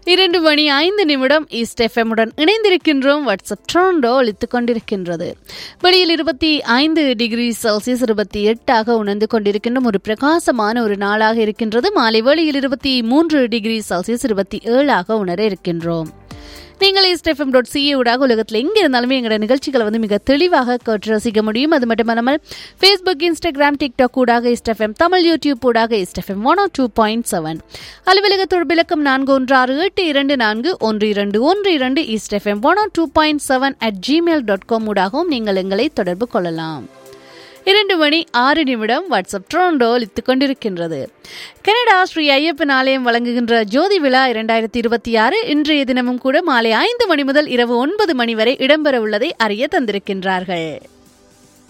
இரண்டு மணி ஐந்து நிமிடம் ஈஸ்ட் எஃப்எம்முடன் இணைந்திருக்கின்றோம் வாட்ஸ்அப் ட்ரோண்டோ ஒழித்துக் கொண்டிருக்கின்றது வெளியில் இருபத்தி ஐந்து டிகிரி செல்சியஸ் இருபத்தி எட்டாக உணர்ந்து கொண்டிருக்கின்றோம் ஒரு பிரகாசமான ஒரு நாளாக இருக்கின்றது மாலை வேளையில் இருபத்தி மூன்று டிகிரி செல்சியஸ் இருபத்தி ஏழாக உணர இருக்கின்றோம் நீங்கள் ஈஸ்ட் எஃப்எம் டாட் சிஏ ஊடாக உலகத்தில் எங்கே இருந்தாலுமே எங்களோட நிகழ்ச்சிகளை வந்து மிக தெளிவாக கேட்டு ரசிக்க முடியும் அது மட்டுமல்லாமல் ஃபேஸ்புக் இன்ஸ்டாகிராம் டிக்டாக் ஊடாக ஈஸ்ட் எஃப்எம் தமிழ் யூடியூப் ஊடாக East FM one two point seven அலுவலக தொடர்பிலக்கம் நான்கு ஒன்று ஆறு எட்டு இரண்டு நான்கு ஒன்று இரண்டு ஒன்று இரண்டு East FM one two point seven at Gmail dot com ஊடாகவும் நீங்கள் எங்களை தொடர்பு கொள்ளலாம் இரண்டு மணி ஆறு நிமிடம் வாட்ஸ்அப் ட்ரோண்டோ ஒலித்துக் கொண்டிருக்கின்றது கனடா ஸ்ரீ ஐயப்பன் ஆலயம் வழங்குகின்ற ஜோதி விழா இரண்டாயிரத்தி இருபத்தி ஆறு இன்றைய தினமும் கூட மாலை ஐந்து மணி முதல் இரவு ஒன்பது மணி வரை இடம்பெற உள்ளதை அறிய தந்திருக்கின்றார்கள்